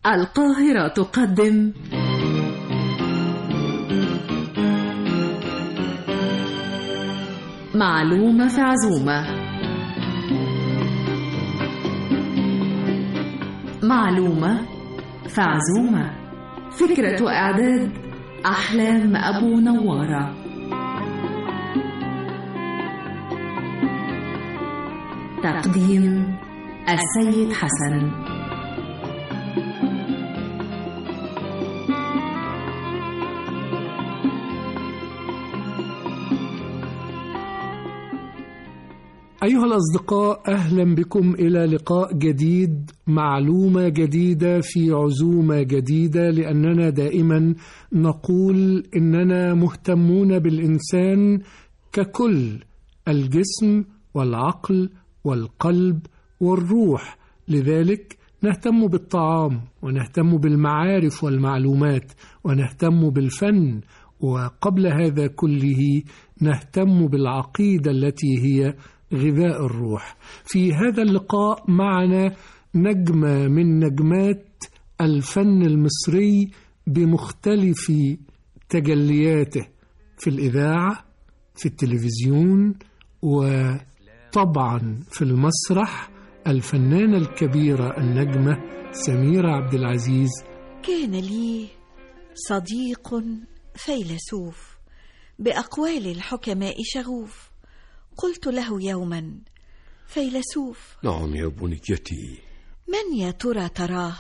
القاهرة تقدم معلومة في عزومة معلومة في عزومة فكرة وإعداد أحلام أبو نوارة تقديم السيد حسن أيها الأصدقاء أهلا بكم إلى لقاء جديد معلومة جديدة في عزومة جديدة لأننا دائما نقول إننا مهتمون بالإنسان ككل الجسم والعقل والقلب والروح لذلك نهتم بالطعام ونهتم بالمعارف والمعلومات ونهتم بالفن وقبل هذا كله نهتم بالعقيدة التي هي غذاء الروح في هذا اللقاء معنا نجمة من نجمات الفن المصري بمختلف تجلياته في الإذاعة في التلفزيون وطبعا في المسرح الفنانة الكبيرة النجمة سميرة عبد العزيز كان لي صديق فيلسوف بأقوال الحكماء شغوف قلت له يوما فيلسوف نعم يا بنيتي من يا ترى تراه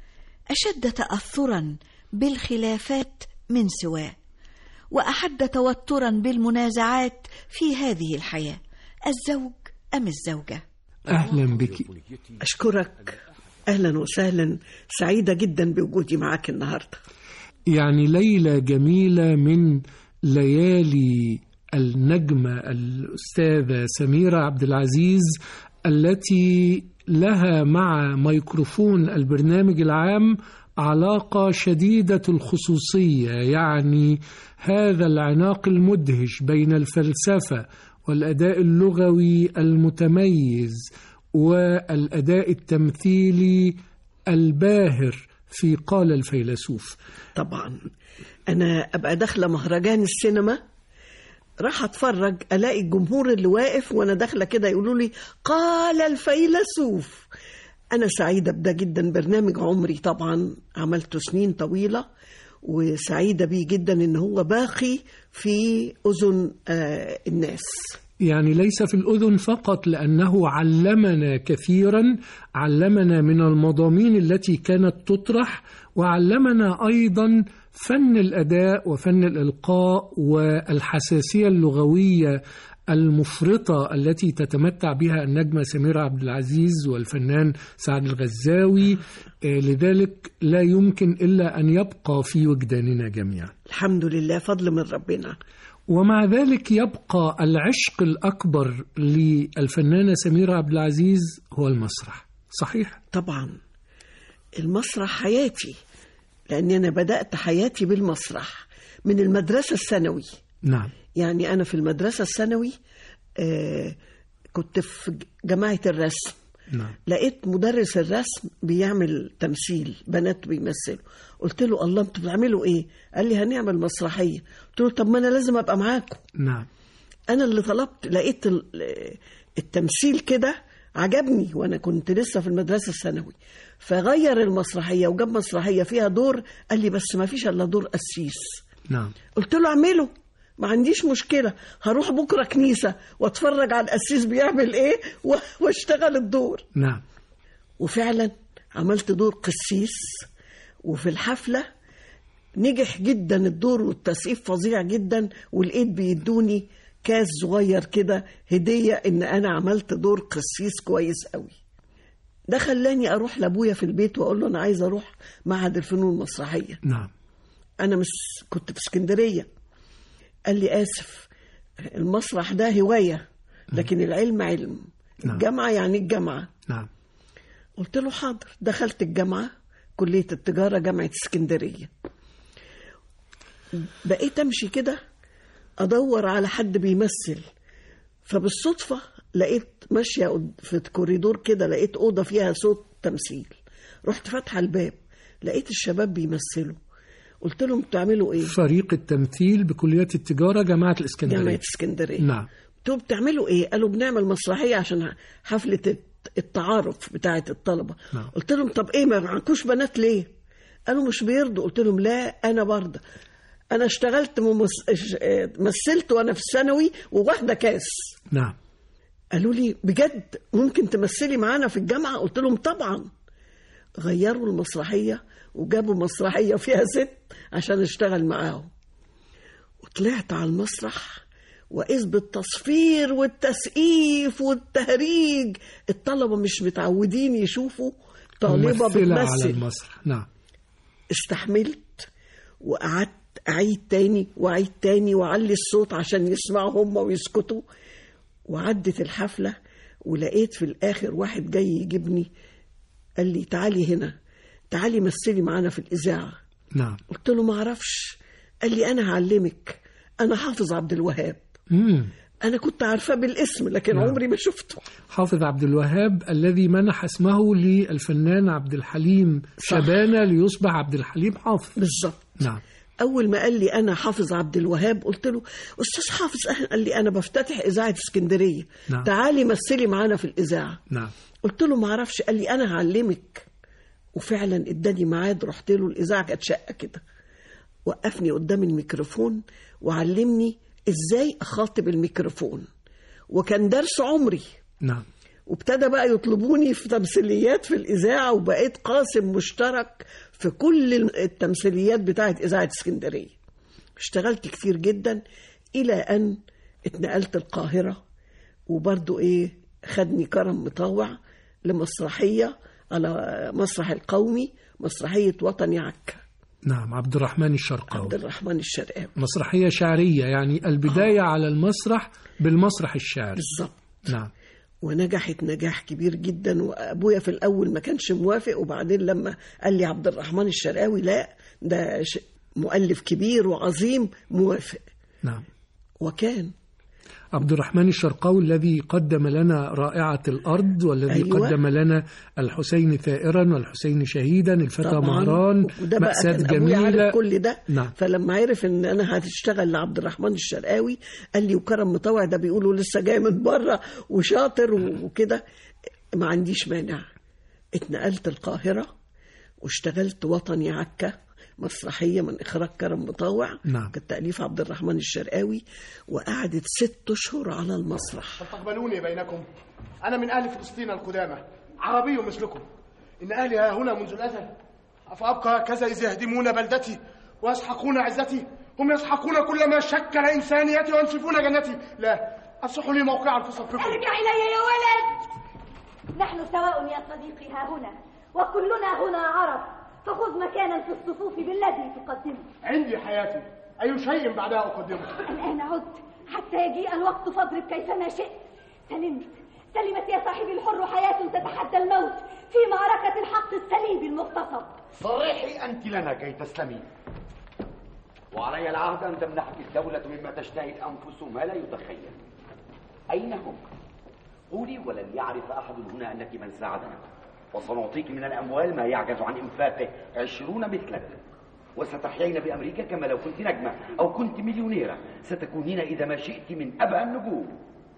أشد تأثرا بالخلافات من سواه وأحد توترا بالمنازعات في هذه الحياة الزوج أم الزوجة أهلا بك أشكرك أهلا وسهلا سعيدة جدا بوجودي معك النهاردة يعني ليلة جميلة من ليالي النجمة الأستاذة سميرة عبد العزيز التي لها مع ميكروفون البرنامج العام علاقة شديدة الخصوصية يعني هذا العناق المدهش بين الفلسفة والأداء اللغوي المتميز والأداء التمثيلي الباهر في قال الفيلسوف طبعا أنا أبقى داخلة مهرجان السينما راح اتفرج الاقي الجمهور اللي واقف وانا داخله كده يقولوا لي قال الفيلسوف انا سعيده بده جدا برنامج عمري طبعا عملته سنين طويله وسعيده بيه جدا ان هو باقي في اذن آه الناس يعني ليس في الأذن فقط لأنه علمنا كثيرا علمنا من المضامين التي كانت تطرح وعلمنا أيضا فن الأداء وفن الإلقاء والحساسية اللغوية المفرطة التي تتمتع بها النجمة سميرة عبد العزيز والفنان سعد الغزاوي لذلك لا يمكن إلا أن يبقى في وجداننا جميعا الحمد لله فضل من ربنا ومع ذلك يبقى العشق الأكبر للفنانة سميرة عبد العزيز هو المسرح صحيح؟ طبعا المسرح حياتي لأني أنا بدأت حياتي بالمسرح من المدرسة الثانوي نعم يعني أنا في المدرسة الثانوي آه كنت في جماعة الرسم نعم لقيت مدرس الرسم بيعمل تمثيل بنات بيمثلوا قلت له الله انتوا بتعملوا ايه قال لي هنعمل مسرحيه قلت له طب ما انا لازم ابقى معاكم نعم انا اللي طلبت لقيت التمثيل كده عجبني وانا كنت لسه في المدرسه الثانوي فغير المسرحيه وجاب مسرحيه فيها دور قال لي بس ما فيش الا دور قسيس نعم قلت له اعمله ما عنديش مشكله هروح بكره كنيسه واتفرج على القسيس بيعمل ايه واشتغل الدور نعم وفعلا عملت دور قسيس وفي الحفله نجح جدا الدور والتسقيف فظيع جدا ولقيت بيدوني كاس صغير كده هدية إن أنا عملت دور قسيس كويس قوي ده خلاني أروح لأبويا في البيت وأقول له أنا عايز أروح معهد الفنون المسرحية نعم أنا مش كنت في اسكندرية قال لي آسف المسرح ده هواية لكن العلم علم نعم. الجامعة يعني الجامعة نعم قلت له حاضر دخلت الجامعة كلية التجارة جامعة اسكندرية بقيت أمشي كده أدور على حد بيمثل فبالصدفة لقيت ماشية في كوريدور كده لقيت أوضة فيها صوت تمثيل رحت فاتحة الباب لقيت الشباب بيمثلوا قلت لهم بتعملوا ايه فريق التمثيل بكلية التجارة جامعة الإسكندرية جامعة اسكندرية نعم قلت لهم بتعملوا ايه قالوا بنعمل مسرحية عشان حفلة الت- التعارف بتاعة الطلبة نعم. قلت لهم طب ايه ما معكوش بنات ليه قالوا مش بيرضوا قلت لهم لا انا برضه انا اشتغلت ممس... اش- اه، مثلت وانا في الثانوي وواخده كاس نعم قالوا لي بجد ممكن تمثلي معانا في الجامعة قلت لهم طبعا غيروا المسرحية وجابوا مسرحية فيها ست عشان اشتغل معاهم وطلعت على المسرح وإذ بالتصفير والتسقيف والتهريج الطلبة مش متعودين يشوفوا طالبة ممثلة على بتمثل المسرح نعم استحملت وقعدت أعيد تاني وأعيد تاني وأعلي الصوت عشان يسمعوا هم ويسكتوا وعدت الحفلة ولقيت في الآخر واحد جاي يجيبني قال لي تعالي هنا تعالي مثلي معانا في الإذاعة نعم قلت له ما أعرفش قال لي أنا هعلمك أنا حافظ عبد الوهاب مم. أنا كنت عارفاه بالاسم لكن نعم. عمري ما شفته حافظ عبد الوهاب الذي منح اسمه للفنان عبد الحليم شبانة ليصبح عبد الحليم حافظ بالظبط نعم اول ما قال لي انا حافظ عبد الوهاب قلت له استاذ حافظ أهلا. قال لي انا بفتتح اذاعه اسكندريه نعم. تعالي مثلي معانا في الاذاعه نعم قلت له ما اعرفش قال لي انا هعلمك وفعلا اداني ميعاد رحت له الاذاعه كانت شقه كده وقفني قدام الميكروفون وعلمني ازاي اخاطب الميكروفون وكان درس عمري نعم وابتدى بقى يطلبوني في تمثيليات في الإذاعة وبقيت قاسم مشترك في كل التمثيليات بتاعت إذاعة اسكندرية اشتغلت كتير جدا إلى أن اتنقلت القاهرة وبرضو إيه خدني كرم مطوع لمسرحية على مسرح القومي مسرحية وطني عكا نعم عبد الرحمن الشرقاوي عبد الرحمن الشرقاوي مسرحية شعرية يعني البداية على المسرح بالمسرح الشعري بالظبط نعم ونجحت نجاح كبير جدا وابويا في الاول ما كانش موافق وبعدين لما قال لي عبد الرحمن الشرقاوي لا ده ش- مؤلف كبير وعظيم موافق نعم وكان عبد الرحمن الشرقاوي الذي قدم لنا رائعة الأرض والذي أيوة. أيوة. قدم لنا الحسين ثائرا والحسين شهيدا الفتى طبعا مهران وده بقى مأساة كان ابويا جميلة عارف كل ده نعم. فلما عرف ان انا هتشتغل لعبد الرحمن الشرقاوي قال لي وكرم مطوع ده بيقولوا لسه جاي من بره وشاطر وكده ما عنديش مانع اتنقلت القاهره واشتغلت وطني عكا مسرحية من إخراج كرم مطوع نعم. كانت تأليف عبد الرحمن الشرقاوي وقعدت ست أشهر على المسرح تقبلوني بينكم أنا من أهل فلسطين القدامى عربي مثلكم إن أهلي ها هنا منذ الأزل أفأبقى هكذا إذ يهدمون بلدتي ويسحقون عزتي هم يسحقون كل ما شكل إنسانيتي وينسفون جنتي لا أصحوا لي موقعا في صفكم ارجع إلي يا ولد نحن سواء يا صديقي ها هنا وكلنا هنا عرب فخذ مكانا في الصفوف بالذي تقدمه عندي حياتي أي شيء بعدها أقدمه الآن عدت حتى يجيء الوقت فاضرب كيفما شئت سلمت سلمت يا صاحبي الحر حياة تتحدى الموت في معركة الحق السليم المغتصب صرحي أنت لنا كي تسلمي وعلي العهد أن تمنحك الدولة مما تشتهي الأنفس ما لا يتخيل أين هم؟ قولي ولن يعرف أحد هنا أنك من ساعدنا وسنعطيك من الأموال ما يعجز عن إنفاقه عشرون مثلك وستحيين بأمريكا كما لو كنت نجمة أو كنت مليونيرة ستكونين إذا ما شئت من أبهى النجوم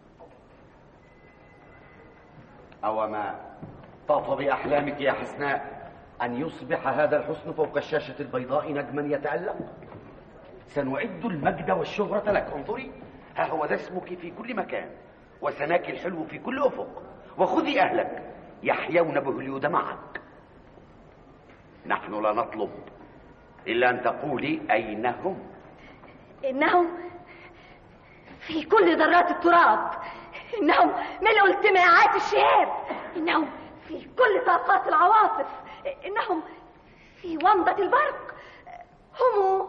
أو ما طاف بأحلامك يا حسناء أن يصبح هذا الحسن فوق الشاشة البيضاء نجما يتألق سنعد المجد والشهرة لك انظري ها هو ده اسمك في كل مكان وسناك الحلو في كل أفق وخذي أهلك يحيون بهليود معك نحن لا نطلب إلا أن تقولي أين هم إنهم في كل ذرات التراب إنهم ملء التماعات الشهاب إنهم في كل طاقات العواصف إنهم في ومضة البرق هم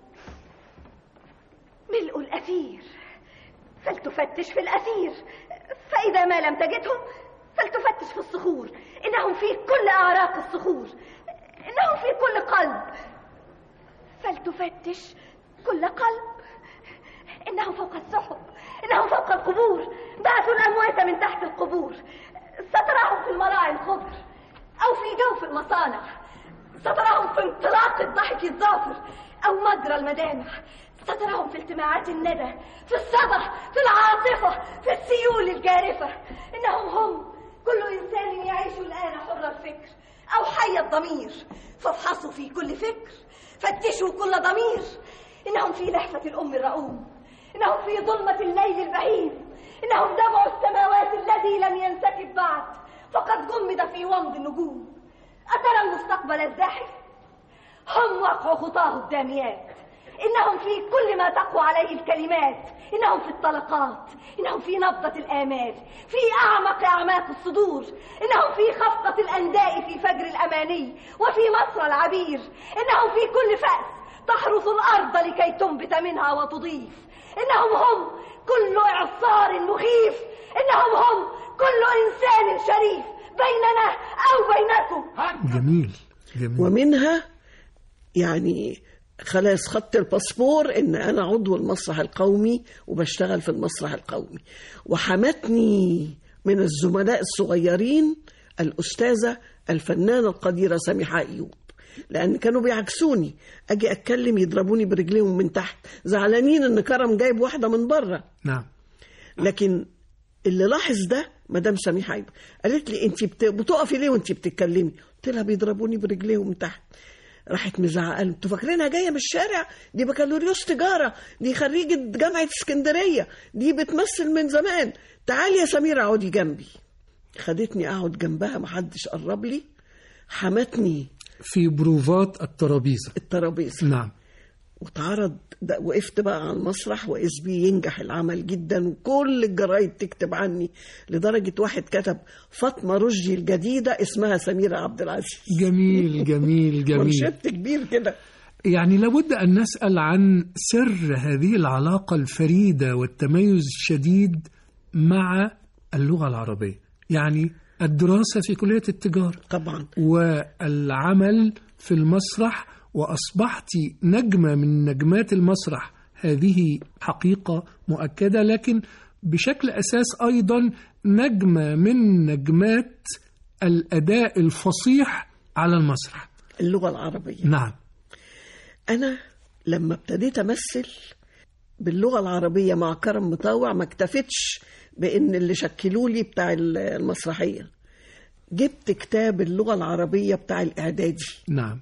ملء الأثير فلتفتش في الأثير فإذا ما لم تجدهم فلتفتش في الصخور إنهم في كل أعراق الصخور إنهم في كل قلب فلتفتش كل قلب إنهم فوق السحب إنهم فوق القبور بعثوا الأموات من تحت القبور ستراهم في المراعي الخضر أو في جوف المصانع ستراهم في انطلاق الضحك الظافر أو مجرى المدامع ستراهم في التماعات الندى في الصدى في العاطفة في السيول الجارفة إنهم هم كل إنسان يعيش الآن حر الفكر أو حي الضمير فافحصوا في كل فكر فتشوا كل ضمير إنهم في لحفة الأم الرؤوم إنهم في ظلمة الليل البهيم إنهم دمع السماوات الذي لم ينسكب بعد فقد جمد في ومض النجوم أترى المستقبل الزاحف هم وقع خطاه الداميات إنهم في كل ما تقوى عليه الكلمات إنهم في الطلقات إنهم في نبضة الآمال في أعمق أعماق الصدور إنهم في خفقة الأنداء في فجر الأماني وفي مصر العبير إنهم في كل فأس تحرث الأرض لكي تنبت منها وتضيف إنهم هم كل إعصار مخيف إنهم هم كل إنسان شريف بيننا أو بينكم جميل جميل ومنها يعني خلاص خدت الباسبور ان انا عضو المسرح القومي وبشتغل في المسرح القومي وحمتني من الزملاء الصغيرين الاستاذه الفنانه القديره سميحه ايوب لان كانوا بيعكسوني اجي اتكلم يضربوني برجليهم من تحت زعلانين ان كرم جايب واحده من بره نعم لكن اللي لاحظ ده مدام سميحه ايوب قالت لي انت بت- بتقفي ليه وانت بتتكلمي قلت لها بيضربوني برجليهم من تحت راحت مزعقه لي، انتوا فاكرينها جايه من الشارع دي بكالوريوس تجاره دي خريجه جامعه اسكندريه دي بتمثل من زمان تعالي يا سميره اقعدي جنبي خدتني اقعد جنبها محدش قرب لي حمتني في بروفات الترابيزة الترابيزه نعم واتعرض ده وقفت بقى على المسرح وإذ بي ينجح العمل جدا وكل الجرايد تكتب عني لدرجة واحد كتب فاطمة رشدي الجديدة اسمها سميرة عبد العزيز جميل جميل جميل منشط كبير كده يعني لابد أن نسأل عن سر هذه العلاقة الفريدة والتميز الشديد مع اللغة العربية يعني الدراسة في كلية التجارة طبعا والعمل في المسرح وأصبحت نجمة من نجمات المسرح هذه حقيقة مؤكدة لكن بشكل أساس أيضا نجمة من نجمات الأداء الفصيح على المسرح اللغة العربية نعم أنا لما ابتديت أمثل باللغة العربية مع كرم مطاوع ما اكتفتش بإن اللي شكلوا لي بتاع المسرحية جبت كتاب اللغة العربية بتاع الإعدادي نعم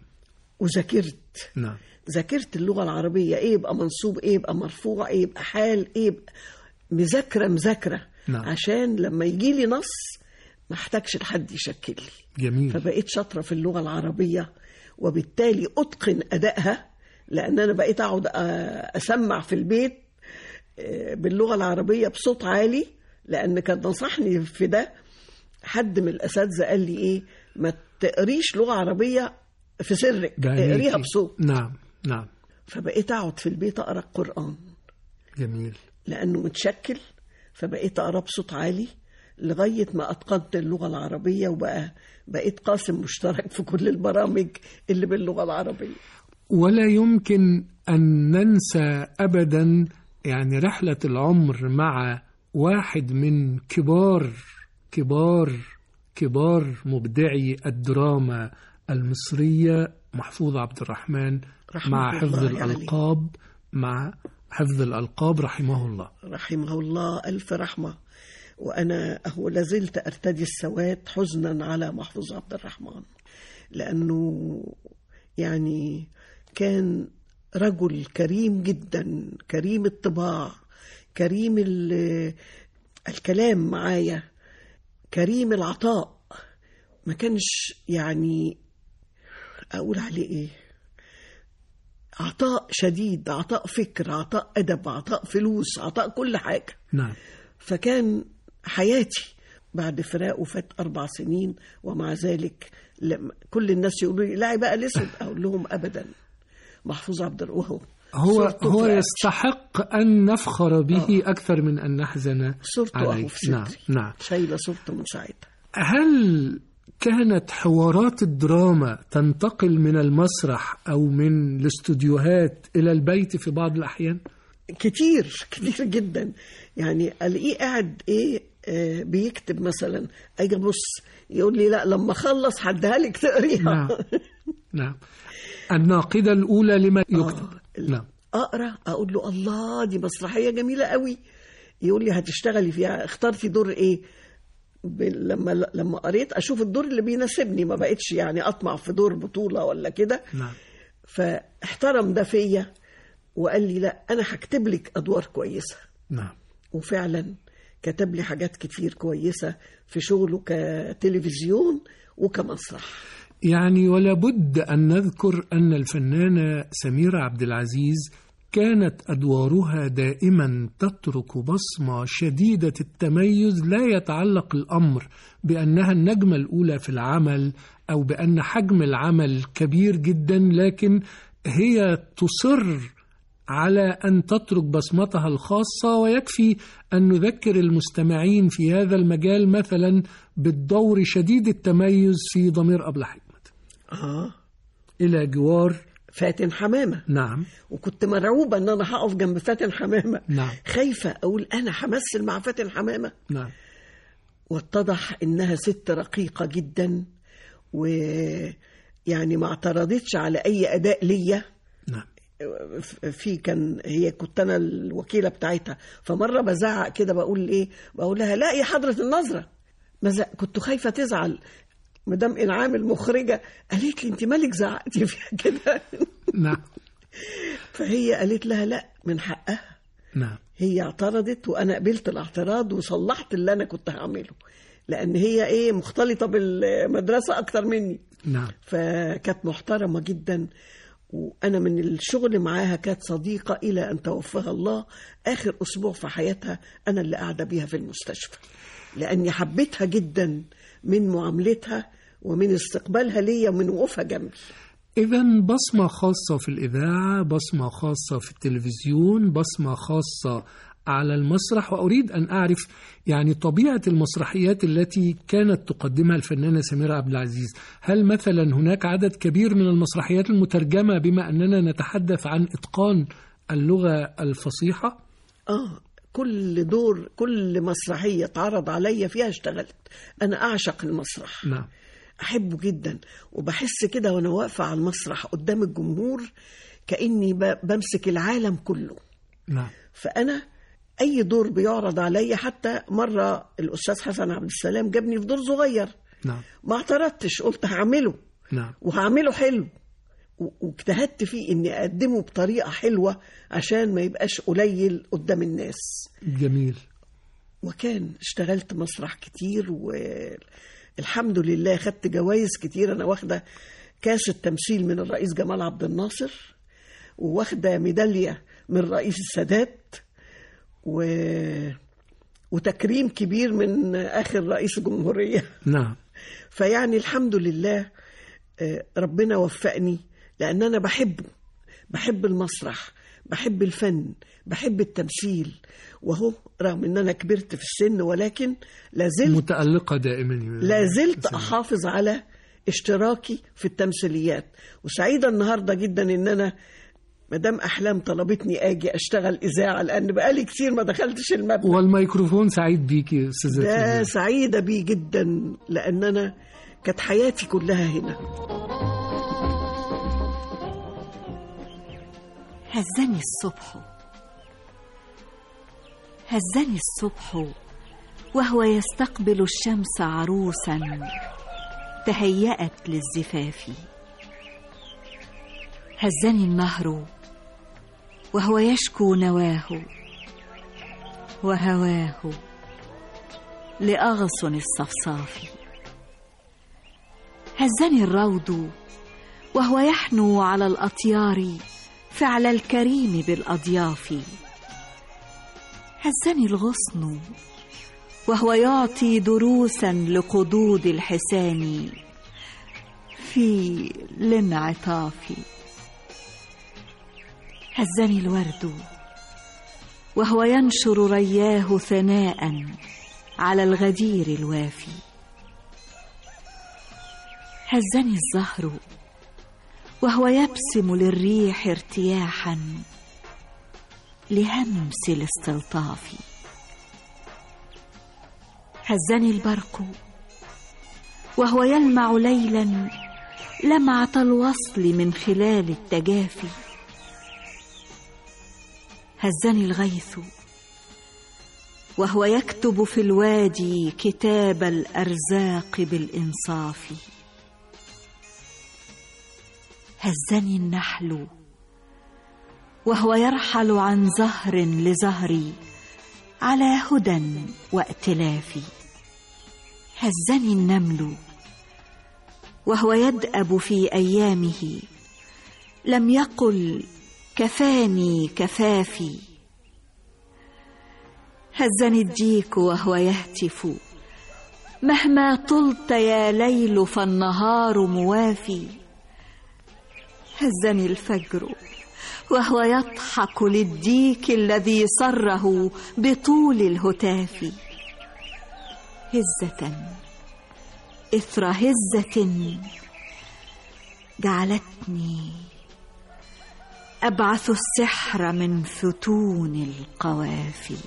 وذاكرت نعم ذاكرت اللغة العربية إيه يبقى منصوب إيه يبقى مرفوع إيه يبقى حال إيه يبقى مذاكرة مذاكرة نعم. عشان لما يجي لي نص ما احتاجش لحد يشكل لي جميل فبقيت شاطرة في اللغة العربية وبالتالي أتقن أدائها لأن أنا بقيت أقعد أ- أسمع في البيت آه، باللغة العربية بصوت عالي لأن كان نصحني في ده حد من الأساتذة قال لي إيه ما تقريش لغة عربية في سرك بعينيكي. اقريها بصوت نعم نعم فبقيت أقعد في البيت أقرأ القرآن جميل لأنه متشكل فبقيت أقرأ بصوت عالي لغاية ما أتقنت اللغة العربية وبقى بقيت قاسم مشترك في كل البرامج اللي باللغة العربية ولا يمكن أن ننسى أبدا يعني رحلة العمر مع واحد من كبار كبار كبار مبدعي الدراما المصرية محفوظ عبد الرحمن رحمة مع حفظ الله عليه. الألقاب مع حفظ الألقاب رحمه الله رحمه الله ألف رحمة وأنا هو لازلت أرتدي السواد حزنا على محفوظ عبد الرحمن لأنه يعني كان رجل كريم جدا كريم الطباع كريم ال- الكلام معايا كريم العطاء ما كانش يعني أقول عليه إيه عطاء شديد عطاء فكر عطاء أدب عطاء فلوس عطاء كل حاجة نعم فكان حياتي بعد فراقه فات أربع سنين ومع ذلك لما كل الناس يقولوا لي لاعب بقى الأسود أقول لهم أبدا محفوظ عبد الوهاب هو صورته هو في رقبتي. يستحق أن نفخر به أكثر من أن نحزن صورته عليه أهو في نعم صدري نعم شايلة صورته من ساعتها هل كانت حوارات الدراما تنتقل من المسرح أو من الاستوديوهات إلى البيت في بعض الأحيان؟ كتير كتير جدا يعني الاقيه قاعد ايه آه بيكتب مثلا اجي ابص يقول لي لا لما اخلص هديها لك تقريها نعم. نعم الناقدة الأولى لما يكتب آه. نعم اقرا اقول له الله دي مسرحيه جميله قوي يقول لي هتشتغلي فيها اخترتي دور ايه ب- لما لما قريت اشوف الدور اللي بيناسبني ما بقتش يعني اطمع في دور بطوله ولا كده نعم فاحترم ده فيا وقال لي لا انا هكتب لك ادوار كويسه نعم وفعلا كتب لي حاجات كتير كويسه في شغله كتلفزيون وكمسرح يعني ولا بد أن نذكر أن الفنانة سميرة عبد العزيز كانت أدوارها دائما تترك بصمة شديدة التميز لا يتعلق الأمر بأنها النجمة الأولى في العمل أو بأن حجم العمل كبير جدا لكن هي تصر على أن تترك بصمتها الخاصة ويكفي أن نذكر المستمعين في هذا المجال مثلا بالدور شديد التميز في ضمير أبلة حكمت اه إلى جوار فاتن حمامه نعم وكنت مرعوبه ان انا هقف جنب فاتن حمامه نعم. خايفه اقول انا همثل مع فاتن حمامه نعم واتضح انها ست رقيقه جدا ويعني ما اعترضتش على اي اداء ليا نعم في كان هي كنت انا الوكيله بتاعتها فمره بزعق كده بقول ايه بقول لها لا يا حضره النظره مز... كنت خايفه تزعل مدام انعام المخرجه قالت لي انت مالك زعقتي فيها كده نعم فهي قالت لها لا من حقها نعم هي اعترضت وانا قبلت الاعتراض وصلحت اللي انا كنت هعمله لان هي ايه مختلطه بالمدرسه اكتر مني نعم فكانت محترمه جدا وانا من الشغل معاها كانت صديقه الى ان توفاها الله اخر اسبوع في حياتها انا اللي قاعده بيها في المستشفى لاني حبيتها جدا من معاملتها ومن استقبالها ليا ومن وقوفها جنبي إذا بصمة خاصة في الإذاعة بصمة خاصة في التلفزيون بصمة خاصة على المسرح وأريد أن أعرف يعني طبيعة المسرحيات التي كانت تقدمها الفنانة سميرة عبد العزيز هل مثلا هناك عدد كبير من المسرحيات المترجمة بما أننا نتحدث عن إتقان اللغة الفصيحة اه كل دور كل مسرحيه اتعرض عليا فيها اشتغلت انا اعشق المسرح نعم احبه جدا وبحس كده وانا واقفه على المسرح قدام الجمهور كاني ب- بمسك العالم كله نعم فانا اي دور بيعرض عليا حتى مره الاستاذ حسن عبد السلام جابني في دور صغير نعم ما اعترضتش قلت هعمله نعم وهعمله حلو و- واجتهدت فيه اني اقدمه بطريقه حلوه عشان ما يبقاش قليل قدام الناس جميل وكان اشتغلت مسرح كتير والحمد لله خدت جوائز كتير انا واخده كاس التمثيل من الرئيس جمال عبد الناصر وواخده ميداليه من رئيس السادات و... وتكريم كبير من اخر رئيس الجمهوريه نعم فيعني الحمد لله آه، ربنا وفقني لان انا بحبه بحب المسرح بحب الفن بحب التمثيل وهو رغم ان انا كبرت في السن ولكن لازلت متألقة دائما لازلت احافظ على اشتراكي في التمثيليات وسعيده النهارده جدا ان انا مدام احلام طلبتني اجي اشتغل اذاعه لان بقالي كتير ما دخلتش المبنى والميكروفون سعيد بيكي يا أستاذة ده فيفيان. سعيده بيه جدا لان انا كانت حياتي كلها هنا هزني الصبح هزني الصبح وهو يستقبل الشمس عروسا تهيأت للزفاف هزني النهر وهو يشكو نواه وهواه لأغصن الصفصاف هزني الروض وهو يحنو على الأطيار فعل الكريم بالأضياف هزني الغصن وهو يعطي دروسا لقضود الحسان في الانعطاف هزني الورد وهو ينشر رياه ثناء على الغدير الوافي هزني الزهر وهو يبسم للريح ارتياحا لهمس الاستلطاف هزني البرق وهو يلمع ليلا لمعة الوصل من خلال التجافي هزني الغيث وهو يكتب في الوادي كتاب الأرزاق بالإنصاف هزني النحل وهو يرحل عن زهر لزهري على هدى وائتلاف هزني النمل وهو يدأب في أيامه لم يقل كفاني كفافي هزني الديك وهو يهتف مهما طلت يا ليل فالنهار موافي هزني الفجر وهو يضحك للديك الذي سره بطول الهتاف هزة إثر هزة جعلتني أبعث السحر من فتون القوافي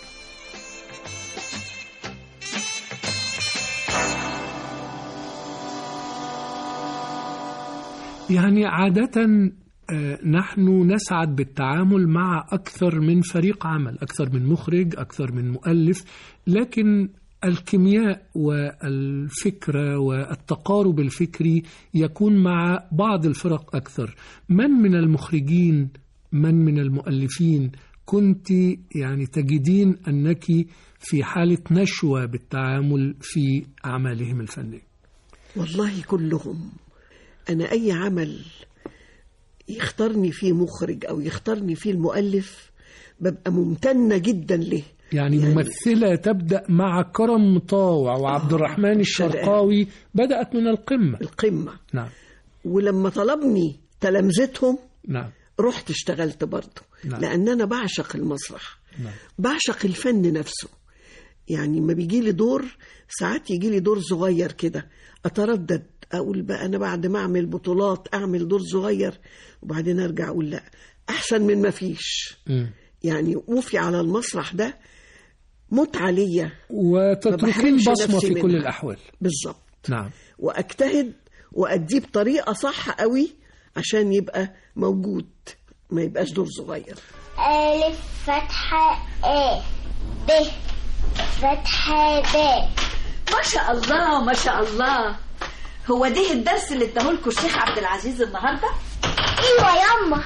يعني عادة آه، نحن نسعد بالتعامل مع أكثر من فريق عمل أكثر من مخرج أكثر من مؤلف لكن الكيمياء والفكرة والتقارب الفكري يكون مع بعض الفرق أكثر من من المخرجين من من المؤلفين كنت يعني تجدين أنك في حالة نشوة بالتعامل في أعمالهم الفنية والله كلهم أنا أي عمل يختارني فيه مخرج أو يختارني فيه المؤلف ببقى ممتنة جدا له يعني, يعني ممثلة تبدأ مع كرم مطاوع وعبد الرحمن الشرقاوي بدأت من القمة القمة نعم ولما طلبني تلامذتهم نعم رحت اشتغلت برضه نعم. لأن أنا بعشق المسرح نعم. بعشق الفن نفسه يعني ما بيجي لي دور ساعات يجي لي دور صغير كده أتردد أقول بقى أنا بعد ما أعمل بطولات أعمل دور صغير وبعدين أرجع أقول لا أحسن من ما فيش مم. يعني وقوفي على المسرح ده متعة ليا ما وتتركين بحرمش بصمة نفسي في كل منها. الأحوال بالظبط نعم واجتهد واديه بطريقه صح قوي عشان يبقى موجود ما يبقاش دور صغير ألف فتحة آ ب فتحة ب ما شاء الله ما شاء الله هو ده الدرس اللي اداهولكوا الشيخ عبد العزيز النهارده أيوة ياما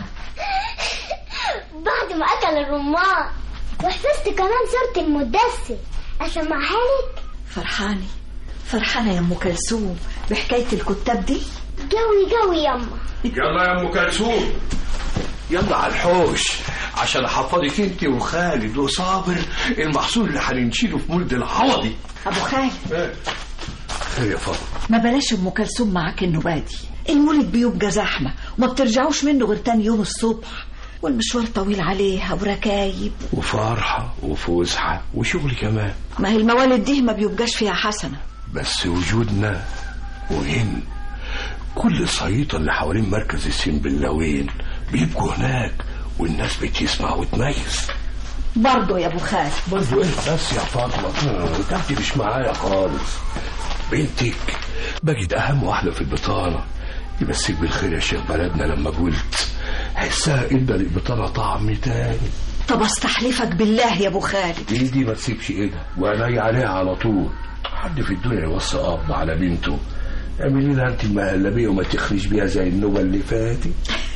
بعد ما أكل الرمان وحفظت كمان سورة المدثر أسمعها لك فرحانة فرحانة يا أم كلثوم بحكاية الكتاب دي جوي جوي ياما يلا يا ام كلثوم يلا على الحوش عشان احفظك انت وخالد وصابر المحصول اللي هننشيله في مولد العوضي أبو خالد خير يا فاطمه ما بلاش أم كلثوم معاك النبادي المولد بيبقى زحمة وما بترجعوش منه غير تاني يوم الصبح والمشوار طويل عليها وركايب وفرحه وفسحه وشغل كمان ما هي الموالد دي ما بيبقاش فيها حسنة بس وجودنا مهم كل الصييطة اللي حوالين مركز السنبلاوين بيبقوا هناك والناس بتسمع وتميز برضه يا أبو خالد برضو ايه بس يا فاطمة ده انت مش معايا خالص بنتك بجد اهم واحدة في البطانة يمسك بالخير يا شيخ بلدنا لما قلت حسها ادى للبطانة طعم تاني طب استحلفك بالله يا أبو خالد ايدي ما تسيبش ايدها وعيني عليها على طول حد في الدنيا يوصي اب على بنته اعملي لها انت المهلبيه وما تخرج بيها زي النوبه اللي فاتت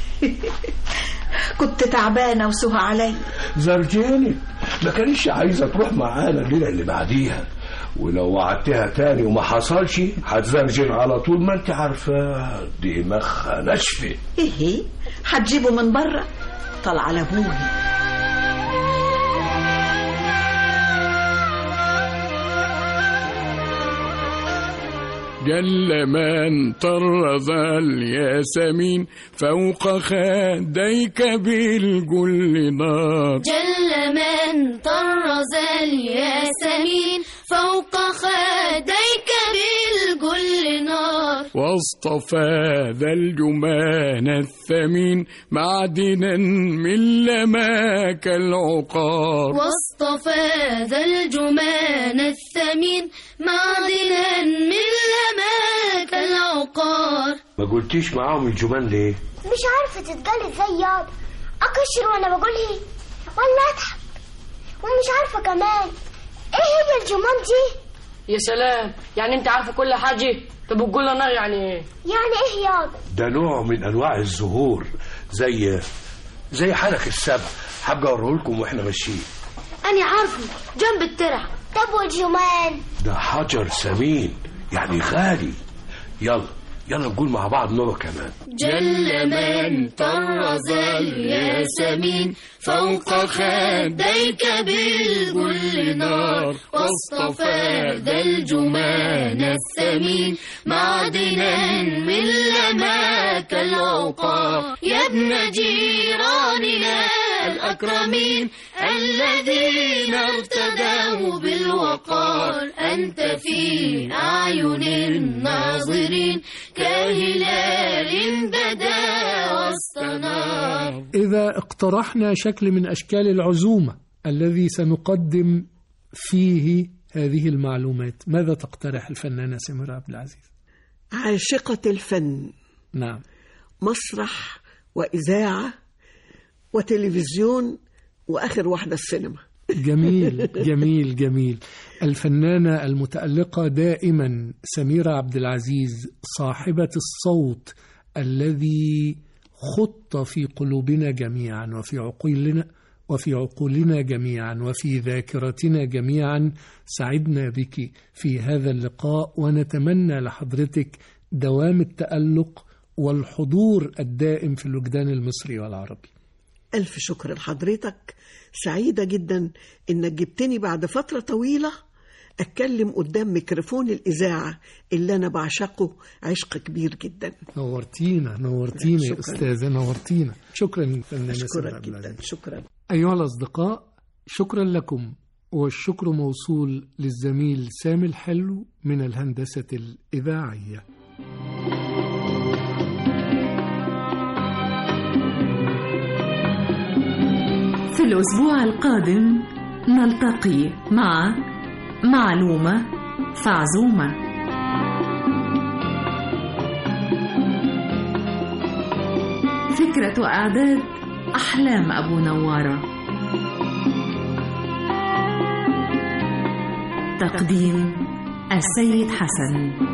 كنت تعبانة وسوها علي زرجاني ما كانش عايزه تروح معانا الليله اللي بعديها ولو وعدتها تاني وما حصلش هتزرجن على طول ما انت عارفه دماغها ناشفه إيه هتجيبه من بره طلع على أبوي جل من طرز الياسمين فوق خديك بالجل نار جل من طرز الياسمين فوق خديك بالجل نار واصطفى ذا الجمان الثمين معدنا من لماك العقار واصطفى ذا الجمان الثمين معدنا من لماك العقار ما قلتيش معاهم الجمان ليه مش عارفة تتقال ازاي يابا اكشر وانا بقول هي ولا اضحك ومش عارفة كمان ايه هي الجمان دي يا سلام يعني انت عارفه كل حاجه طب وتقول لنا يعني ايه يعني ايه يابا ده نوع من انواع الزهور زي زي حلق السبع حابة اوريه لكم واحنا ماشيين انا عارفه جنب الترع طب والجمان ده حجر ثمين يعني غالي يلا يلا نقول مع بعض نوع كمان جل من طرز الياسمين فوق خديك بالجل نار واصطفى ذا الجمان الثمين معدنا من لماك العقار يا ابن جيراننا الأكرمين الذين ارتدوا بالوقار أنت في أعين الناظرين كهلال بدا واستنار إذا اقترحنا شكل من أشكال العزومة الذي سنقدم فيه هذه المعلومات ماذا تقترح الفنانة سميرة عبد العزيز عاشقة الفن نعم مسرح وإذاعة وتلفزيون وآخر واحدة السينما جميل جميل جميل الفنانة المتألقة دائما سميرة عبد العزيز صاحبة الصوت الذي خط في قلوبنا جميعا وفي عقولنا وفي عقولنا جميعا وفي ذاكرتنا جميعا سعدنا بك في هذا اللقاء ونتمنى لحضرتك دوام التألق والحضور الدائم في الوجدان المصري والعربي ألف شكر لحضرتك سعيدة جدا إنك جبتني بعد فترة طويلة أتكلم قدام ميكروفون الإذاعة اللي أنا بعشقه عشق كبير جدا نورتينا نورتينا يا شكراً. أستاذة نورتينا شكرا فنانة سميرة أشكرك عبد العزيز جدا شكرا أيها الأصدقاء شكرا لكم والشكر موصول للزميل سامي الحلو من الهندسة الإذاعية في الأسبوع القادم نلتقي مع معلومة فعزومة فكرة وإعداد أحلام أبو نوارة تقديم السيد حسن